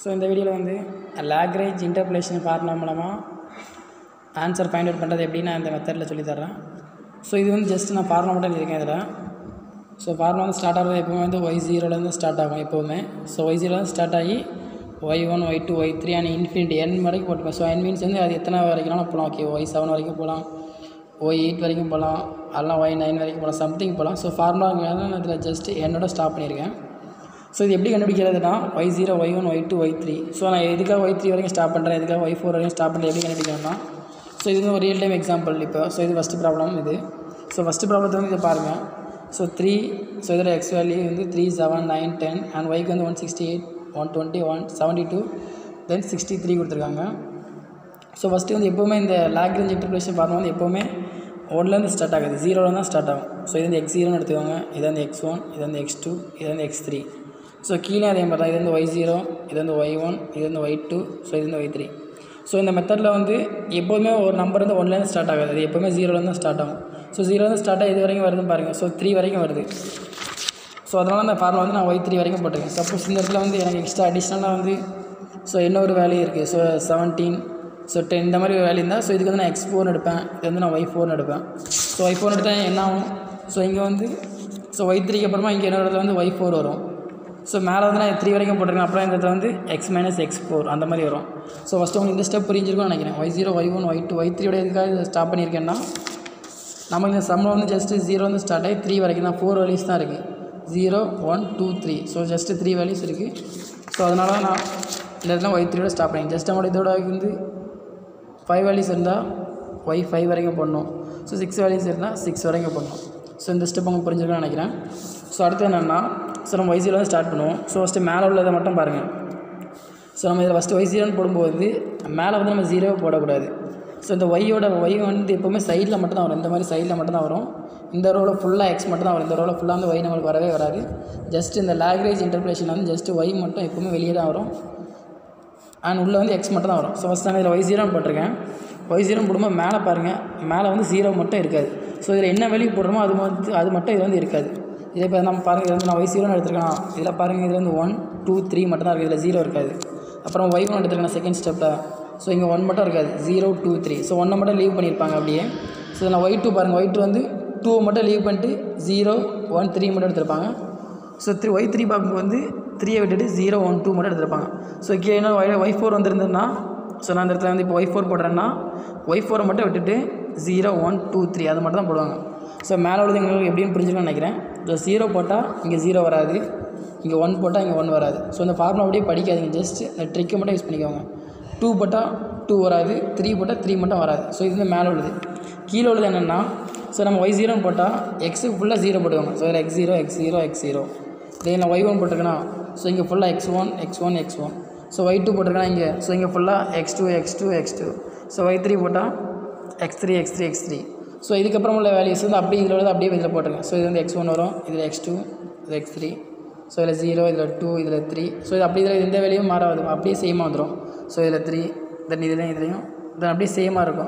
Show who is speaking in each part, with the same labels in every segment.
Speaker 1: so இந்த வீடியோவில் வந்து லாக்ரேஜ் இன்டர்புலேஷன் ஃபார்முலா மூலமாக ஆன்சர் ஃபைண்ட் அவுட் பண்ணுறது எப்படி நான் இந்த மெத்தடில் சொல்லி தர்றேன் ஸோ இது வந்து ஜஸ்ட் நான் ஃபார்முலா மட்டும் இருக்கேன் இதில் ஸோ ஃபார்முலா வந்து ஸ்டார்ட் ஆகிறது எப்போவுமே வந்து ஒய் ஜீரோலேருந்து ஸ்டார்ட் ஆகும் எப்போவுமே ஸோ ஒய் ஜீரோலேருந்து ஸ்டார்ட் ஆகி Y one Y two Y three and infinity N வரைக்கும் போட்டுப்பேன் ஸோ என் மீன்ஸ் வந்து அது எத்தனை வரைக்கும்னாலும் போகலாம் ஓகே ஒய் செவன் வரைக்கும் போகலாம் ஒய் எயிட் வரைக்கும் போகலாம் அதெல்லாம் ஒய் நைன் வரைக்கும் போகலாம் சம்திங் போகலாம் ஸோ ஃபார்முலாங்கிறத நான் இதில் ஜஸ்ட் என்னோட ஸ்டாப் பண்ணியிருக்கேன் ஸோ இது எப்படி கண்டுபிடிக்கிறதுனா Y zero Y one Y two Y three so நான் எதுக்காக ஒய் த்ரீ வரைக்கும் ஸ்டாப் பண்ணுறேன் எதுக்காக ஒய் ஃபோர் வரைக்கும் ஸ்டாப் பண்ணுறேன் எப்படி கண்டுபிடிக்கணும்னா ஸோ இது வந்து ஒரு ரியல் டைம் எக்ஸாம்பிள் இப்போ ஸோ இது ஃபஸ்ட்டு ப்ராப்ளம் இது ஸோ ஃபஸ்ட்டு ப்ராப்ளத்தை வந்து இதை பாருங்கள் ஸோ த்ரீ ஸோ இதில் எக்ஸ் வேல்யூ வந்து three seven nine ten and ஒய்க்கு வந்து one sixty eight one twenty one seventy two then sixty three கொடுத்துருக்காங்க ஸோ ஃபஸ்ட்டு வந்து எப்போவுமே இந்த லாக்ரேஞ்ச் இன்டர்பிரேஷன் ஃபார்முலா வந்து எப்போவுமே ஒன்லேருந்து ஸ்டார்ட் ஆகுது ஜீரோவில் தான் ஸ்டார்ட் ஆகும் ஸோ இது வந்து எக்ஸ் ஜீரோன்னு எடுத்துக்கோங்க இது வந்து எக்ஸ் ஒன் இது வந்து எக்ஸ் டூ இது வந்து எக்ஸ் த்ரீ ஸோ கீழே அதே மாதிரி தான் இது வந்து ஒய் ஜீரோ இது வந்து ஒய் ஒன் இது வந்து ஒய் டூ ஸோ இது வந்து ஒய் த்ரீ ஸோ இந்த மெத்தடில் வந்து எப்போதுமே ஒரு நம்பர் வந்து ஒன்லேருந்து ஸ்டார்ட் ஆகாது அது எப்போவுமே ஜீரோலேருந்து தான் ஸ்டார்ட் ஆகும் ஸோ ஜீரோலேருந்து ஸ்டார்ட் ஆகி இது வரைக்கும் வருதுன்னு பாருங்கள் ஸோ த்ரீ வரைக்கும் வருது ஸோ அதனால் அந்த ஃபார்முலா வந்து நான் ஒய் த்ரீ வரைக்கும் போட்டிருக்கேன் சப்போஸ் இந்த இடத்துல வந்து எனக்கு எக்ஸ்ட்ரா அடிஷ்னலாக வந்து ஸோ இன்னொரு வேல்யூ இருக்குது ஸோ செவன்டீன் ஸோ டென் இந்த மாதிரி வேல்யூ இருந்தால் ஸோ இதுக்கு வந்து நான் எக்ஸ் ஃபோர்னு எடுப்பேன் இது வந்து நான் ஒய் ஃபோர்னு எடுப்பேன் ஸோ ஒய் ஃபோர்னு எடுத்தால் என்ன ஆகும் ஸோ இங்கே வந்து ஸோ ஒய் த்ரீக்கு அப்புறமா இங்கே இன்னொரு இடத்துல வந்து ஒய் ஃபோர் வரும் ஸோ மேலே வந்து நான் த்ரீ வரைக்கும் போட்டிருக்கேன் அப்புறம் இந்த இடத்துல வந்து எக்ஸ் மைனஸ் எக்ஸ் ஃபோர் அந்த மாதிரி வரும் ஸோ ஃபஸ்ட்டு உங்களுக்கு இந்த ஸ்டெப் புரிஞ்சிருக்கும்னு நினைக்கிறேன் Y zero Y one Y two Y த்ரீயோட எதுக்காக இதை ஸ்டாப் பண்ணியிருக்கேன்னா நம்ம இந்த சம்மில் வந்து ஜஸ்ட்டு ஜீரோ வந்து ஸ்டார்ட் ஆகி த்ரீ வரைக்கும் தான் ஃபோர் வேல்யூஸ் தான் இருக்குது zero one two three so just three values இருக்குது ஸோ அதனால தான் நான் இந்த இடத்துல ஒய் த்ரீயோட ஸ்டாப் பண்ணி ஜஸ்ட் நம்மளோட இதோட வந்து ஃபைவ் வேல்யூஸ் இருந்தால் ஒய் ஃபைவ் வரைக்கும் பண்ணணும் ஸோ சிக்ஸ் வேல்யூஸ் இருந்தால் சிக்ஸ் வரைக்கும் பண்ணணும் ஸோ இந்த ஸ்டெப் உங்களுக்கு புரிஞ்சிருக்குன்னு நினைக்கிறேன் ஸோ அடுத்து என்னென்னா ஸோ நம்ம ஒய் ஜீரோவில் ஸ்டார்ட் பண்ணுவோம் ஸோ ஃபஸ்ட்டு மேலே உள்ளதை மட்டும் பாருங்கள் ஸோ நம்ம இதில் ஃபஸ்ட்டு ஒய் ஜீரோன்னு போடும்போது மேலே வந்து நம்ம ஜீரோவே போடக்கூடாது ஸோ இந்த ஒய்யோட ஒய் வந்து எப்போவுமே சைடில் மட்டும் தான் வரும் இந்த மாதிரி சைடில் மட்டும் தான் வரும் இந்த ரோவில் ஃபுல்லாக எக்ஸ் மட்டும் தான் வரும் இந்த ரோவில் ஃபுல்லாக வந்து ஒய் நம்மளுக்கு வரவே வராது ஜஸ்ட் இந்த லாக்ரேஜ் இன்டர்பிரேஷன் வந்து ஜஸ்ட் ஒய் மட்டும் எப்போவுமே வெளியே தான் வரும் அண்ட் உள்ளே வந்து எக்ஸ் மட்டும் தான் வரும் ஸோ ஃபஸ்ட் நான் இதில் ஒய் ஜீரோன்னு போட்டிருக்கேன் ஒய் ஜீரோன்னு போடும்போது மேலே பாருங்கள் மேலே வந்து ஜீரோ மட்டும் இருக்காது ஸோ இதில் என்ன வெளியே போடுறோமோ அது வந்து அது மட்டும் இது வந்து இருக்காது இதே இப்போ நம்ம பாருங்கள் இது வந்து நான் ஒய் ஜீரோன்னு எடுத்துருக்கேன் இதில் பாருங்கள் இதில் வந்து ஒன் டூ த்ரீ மட்டும் தான் இருக்குது இதில் ஜீரோ இருக்காது அப்புறம் ஒய் ஒன் எடுத்துருக்கேன் செகண்ட் ஸ்டெப்பில் ஸோ இங்கே ஒன் மட்டும் இருக்காது ஜீரோ டூ த்ரீ ஸோ ஒன்றை மட்டும் லீவ் பண்ணியிருப்பாங்க அப்படியே ஸோ இதில் ஒய் டூ பாருங்கள் ஒய் டூ வந்து டூ மட்டும் லீவ் பண்ணிட்டு ஜீரோ ஒன் த்ரீ மட்டும் எடுத்திருப்பாங்க ஸோ த்ரீ ஒய் த்ரீ பார்க்கும்போது வந்து த்ரீயை விட்டுட்டு ஜீரோ ஒன் டூ மட்டும் எடுத்திருப்பாங்க ஸோ கீழே என்ன ஒய் ஒய் ஃபோர் வந்திருந்ததுன்னா ஸோ நான் இந்த இடத்துல வந்து இப்போ ஒய் ஃபோர் போடுறேன்னா ஒய் ஃபோரை மட்டும் விட்டுட்டு ஜீரோ ஒன் டூ த்ரீ அது மட்டும் தான் போடுவாங்க ஸோ மேலே உள்ளது எங்களுக்கு எப்படின்னு புரிஞ்சுக்கணும்னு நினைக்கிறேன் ஸோ ஜீரோ போட்டால் இங்கே ஜீரோ வராது இங்கே ஒன் போட்டால் இங்கே ஒன் வராது ஸோ இந்த ஃபார்முலா அப்படியே படிக்காதீங்க ஜஸ்ட் இந்த ட்ரிக்கை மட்டும் யூஸ் பண்ணிக்கோங்க டூ போட்டால் டூ வராது த்ரீ போட்டால் த்ரீ மட்டும் வராது ஸோ இது வந்து மேலே உள்ளது கீழே உள்ளது என்னென்னா ஸோ நம்ம ஒய் ஜீரோன்னு போட்டால் எக்ஸுக்கு ஃபுல்லாக ஜீரோ போட்டுக்கோங்க ஸோ இதில் X zero X zero X zero இதே நான் ஒய் ஒன் போட்டிருக்கேன்னா ஸோ இங்கே ஃபுல்லாக X one X one X one so Y two போட்டிருக்கேன்னா இங்கே ஸோ இங்கே ஃபுல்லாக X two X two X two so Y three போட்டால் X three X three X three so இதுக்கப்புறம் உள்ள வேல்யூஸ் வந்து அப்படியே இதில் உள்ளது அப்படியே இதில் போட்டுருங்க ஸோ இது வந்து எக்ஸ் ஒன் வரும் இதில் எக்ஸ் டூ இது எக்ஸ் த்ரீ ஸோ இதில் ஜீரோ இதில் டூ இதில் த்ரீ ஸோ இது அப்படியே இதில் எந்த வேலையும் மாறாது அப்படியே சேமாக வந்துடும் ஸோ இதில் த்ரீ தென் இதுலேயும் இதுலேயும் தென் அப்படியே சேமாக இருக்கும்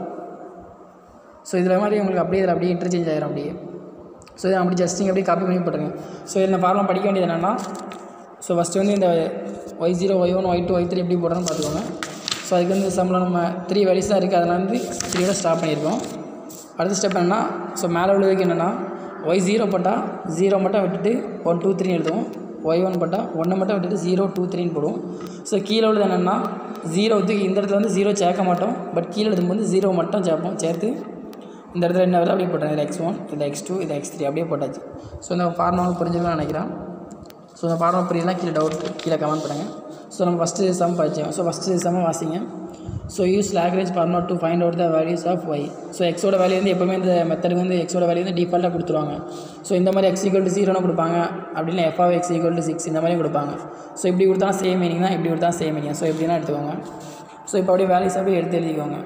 Speaker 1: ஸோ இதில் மாதிரி உங்களுக்கு அப்படியே இதில் அப்படியே இன்டர்சேஞ்ச் ஆகிரும் அப்படியே ஸோ இதை அப்படி ஜஸ்ட் அப்படியே காப்பி பண்ணி போட்டுருங்க ஸோ இதில் ஃபார்முலா படிக்க வேண்டியது என்னென்னா ஸோ ஃபஸ்ட்டு வந்து இந்த Y zero Y one Y two Y three எப்படி போடுறோன்னு பார்த்துக்கோங்க ஸோ அதுக்கு வந்து சம்பளம் நம்ம த்ரீ வேல்யூஸ் தான் இருக்குது அதனால் வந்து த்ரீயோட ஸ்டாப் பண்ணியிருக்கோம் அடுத்த ஸ்டெப் என்னென்னா ஸோ மேலே உள்ளதுக்கு என்னென்னா ஒய் ஜீரோ போட்டால் ஜீரோ மட்டும் விட்டுட்டு ஒன் டூ த்ரீ எழுதுவோம் ஒய் ஒன் போட்டால் ஒன்று மட்டும் விட்டுட்டு ஜீரோ டூ த்ரீன்னு போடுவோம் ஸோ கீழே உள்ளது என்னென்னா ஜீரோ தூக்கி இந்த இடத்துல வந்து ஜீரோ சேர்க்க மாட்டோம் பட் கீழே எழுதும்போது ஜீரோ மட்டும் சேர்ப்போம் சேர்த்து இந்த இடத்துல என்ன வருது அப்படியே போட்டேன் இதில் எக்ஸ் ஒன் இதில் எக்ஸ் டூ இதில் எக்ஸ் த்ரீ அப்படியே போட்டாச்சு ஸோ இந்த ஃபார்முலா புரிஞ்சுக்கணும்னு நினைக்கிறேன் ஸோ இந்த ஃபார்முலா புரியலாம் கீழே டவுட் கீழே கமெண்ட் பண்ணுங்கள் ஸோ நம்ம ஃபஸ்ட்டு சம் படித்தோம் ஸோ ஃபஸ்ட்டு சம் வாசிங்க so use Lagrange formula to find out the values of Y so எக்ஸோட வேல்யூ வந்து எப்போவுமே இந்த மெத்தடுக்கு வந்து எக்ஸோட வேல்யூ வந்து டிஃபால்ட்டாக கொடுத்துருவாங்க ஸோ இந்த மாதிரி எக்ஸ் ஈக்குவல் டு ஜீரோன்னு கொடுப்பாங்க அப்படின்னா F of X equal to six இந்த மாதிரி கொடுப்பாங்க ஸோ இப்படி கொடுத்தா சேம் மீனிங் தான் இப்படி கொடுத்தா சேம் மீனிங் ஸோ எப்படின்னா எடுத்துக்கோங்க ஸோ இப்போ அப்படியே வேல்யூஸ் அப்படியே எடுத்து எழுதிக்கோங்க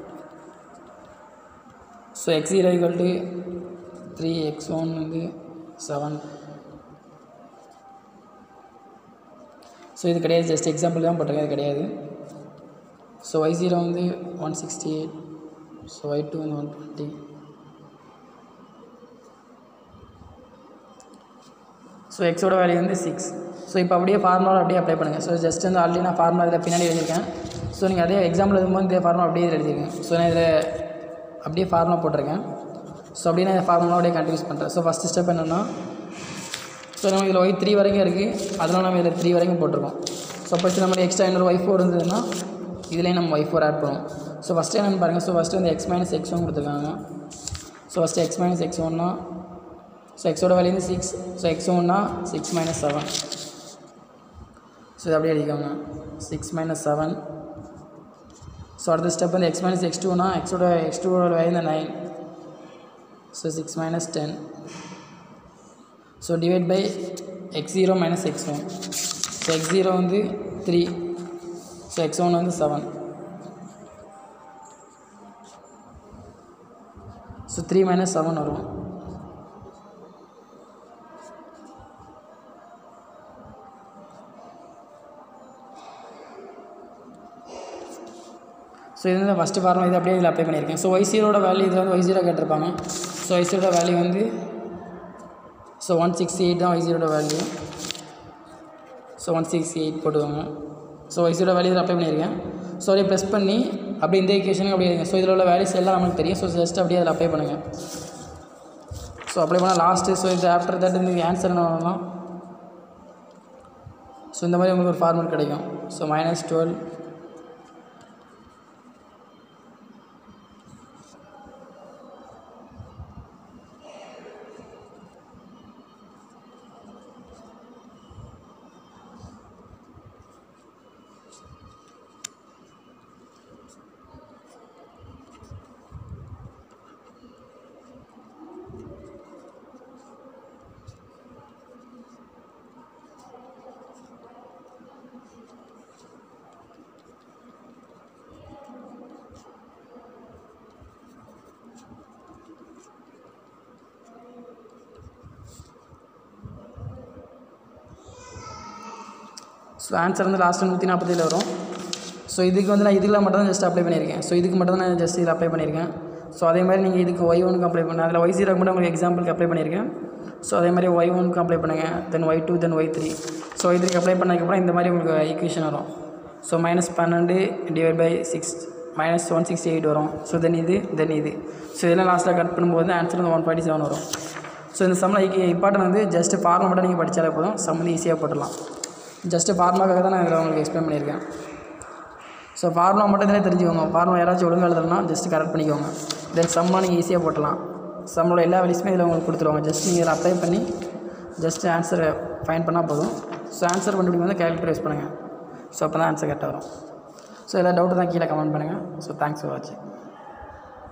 Speaker 1: so X zero equal to three X one வந்து செவன் ஸோ இது கிடையாது ஜஸ்ட் எக்ஸாம்பிள் தான் போட்டிருக்கேன் இது கிடையாது ஸோ ஒய் ஜீரோ வந்து one sixty eight so Y two வந்து ஒன் டுவெண்ட்டி ஸோ எக்ஸோட வேல்யூ வந்து சிக்ஸ் ஸோ ஸோ இப்போ அப்படியே ஃபார்முலா அப்படியே அப்ளை பண்ணுங்கள் ஸோ ஜஸ்ட் வந்து ஆல்ரெடி நான் ஃபார்முலா இதில் பின்னாடி எழுதியிருக்கேன் ஸோ நீங்கள் அதே எக்ஸாம்பிள் எழுதும்போது இதே ஃபார்முலா அப்படியே இதில் எழுதிருக்கேன் ஸோ நான் இதில் அப்படியே ஃபார்முலா போட்டிருக்கேன் ஸோ அப்படியே நான் இந்த ஃபார்முலா அப்படியே கண்டினியூஸ் பண்ணுறேன் ஸோ ஃபஸ்ட்டு ஸ்டெப் என்னென்னா ஸோ நம்ம இதில் ஒய் த்ரீ வரைக்கும் இருக்குது அதெல்லாம் நம்ம இதில் த்ரீ வரைக்கும் போட்டிருக்கோம் சப்போஸ் நம்ம எக்ஸ்ட்ரா இன்னொரு ஒய் ஃபோர் இருந்ததுன்னா இதுலேயும் நம்ம ஒய் ஃபோர் ஆட் பண்ணுவோம் ஸோ ஃபஸ்ட்டு என்னென்னு பாருங்கள் ஸோ ஃபஸ்ட்டு வந்து எக்ஸ் மைனஸ் எக்ஸ் ஒன் கொடுத்துருக்காங்க so first X minus X ஒன்னா ஸோ எக்ஸோட வேல்யூ வந்து சிக்ஸ் ஸோ எக்ஸ் ஒன்னா சிக்ஸ் மைனஸ் செவன் ஸோ இது அப்படியே எழுதிக்கோங்க சிக்ஸ் மைனஸ் செவன் ஸோ அடுத்த ஸ்டெப் வந்து எக்ஸ் மைனஸ் எக்ஸ் டூனா எக்ஸோட எக்ஸ் டூவோட வேல்யூ வந்து nine so six minus ten so divide by X zero minus X one so X zero வந்து த்ரீ ஸோ எக்ஸ் ஒன் வந்து seven so three minus seven வரும் so இது வந்து first formula இது அப்படியே இதில் அப்ளை பண்ணியிருக்கேன் ஸோ ஒய் ஜீரோட வேல்யூ இது வந்து ஒய் ஜீரோ கேட்டிருப்பாங்க ஸோ ஒய் ஜீரோட வேல்யூ வந்து ஸோ ஒன் சிக்ஸ்டி எயிட் தான் ஒய் ஜீரோட value so one sixty eight போட்டுக்கோங்க ஸோ ஒய் ஜீரோட வேல்யூ இதில் அப்ளை பண்ணியிருக்கேன் ஸோ அப்படியே ப்ரெஸ் பண்ணி அப்படியே இந்த ஈக்குவேஷனுக்கு அப்படியே இருங்க ஸோ இதில் உள்ள வேல்யூஸ் எல்லாம் நமக்கு தெரியும் ஸோ ஜஸ்ட் அப்படியே அதில் அப்ளை பண்ணுங்கள் ஸோ அப்ளை பண்ணால் லாஸ்ட்டு ஸோ இது ஆஃப்டர் தட் இந்த ஆன்சர் என்ன வரணும் ஸோ இந்த மாதிரி உங்களுக்கு ஒரு ஃபார்முலா கிடைக்கும் so minus twelve so answer வந்து லாஸ்ட்டு நூற்றி நாற்பத்தேழு வரும் ஸோ இதுக்கு வந்து நான் இதுக்கு மட்டும் தான் ஜஸ்ட் அப்ளை பண்ணியிருக்கேன் ஸோ இதுக்கு மட்டும் தான் நான் ஜஸ்ட் இதில் அப்ளை பண்ணியிருக்கேன் ஸோ அதே மாதிரி நீங்கள் இதுக்கு ஒய் ஒனுக்கு அப்ளை பண்ண அதில் ஒய் ஜீரோக்கு மட்டும் உங்களுக்கு எக்ஸாம்பிளுக்கு அப்ளை பண்ணியிருக்கேன் ஸோ அதே மாதிரி ஒய் ஒனுக்கு அப்ளை பண்ணுங்கள் then Y two then Y three ஸோ ஒய் த்ரீக்கு அப்ளை பண்ணதுக்கப்புறம் இந்த மாதிரி உங்களுக்கு ஈக்குவேஷன் வரும் ஸோ மைனஸ் பன்னெண்டு divide by six minus one sixty eight வரும் ஸோ தென் இது தென் இது ஸோ இதெல்லாம் லாஸ்ட்டில் கட் பண்ணும்போது ஆன்சர் வந்து ஒன் ஃபார்ட்டி செவன் வரும் ஸோ இந்த சம்மில் இம்பார்ட்டன் வந்து ஜஸ்ட் ஃபார்முலா மட்டும் நீங்கள் படித்தாலே போதும் சம் வந்து ஈஸியாக போட்டுடலாம் ஜஸ்ட்டு ஃபார்முலாக்காக தான் நான் இதில் உங்களுக்கு எக்ஸ்பிளைன் பண்ணியிருக்கேன் ஸோ ஃபார்முலா மட்டும் தானே தெரிஞ்சுக்கோங்க ஃபார்முலா யாராச்சும் ஒழுங்காக எழுதணும்னா ஜஸ்ட் கரெக்ட் பண்ணிக்கோங்க தென் சம்மாக நீங்கள் ஈஸியாக போட்டலாம் சம்மோட எல்லா வேல்யூஸுமே இதில் உங்களுக்கு கொடுத்துருவாங்க ஜஸ்ட் நீங்கள் இதில் அப்ளை பண்ணி ஜஸ்ட் ஆன்சரை ஃபைன் பண்ணால் போதும் ஸோ ஆன்சர் கண்டுபிடிக்கும் போது கேல்குலேட்டர் யூஸ் பண்ணுங்கள் ஸோ அப்போ தான் ஆன்சர் கரெக்டாக வரும் ஸோ எதாவது டவுட்டு தான் கீழே கமெண்ட் பண்ணுங்கள் ஸோ தேங்க்ஸ் ஃபார் வாட்சிங்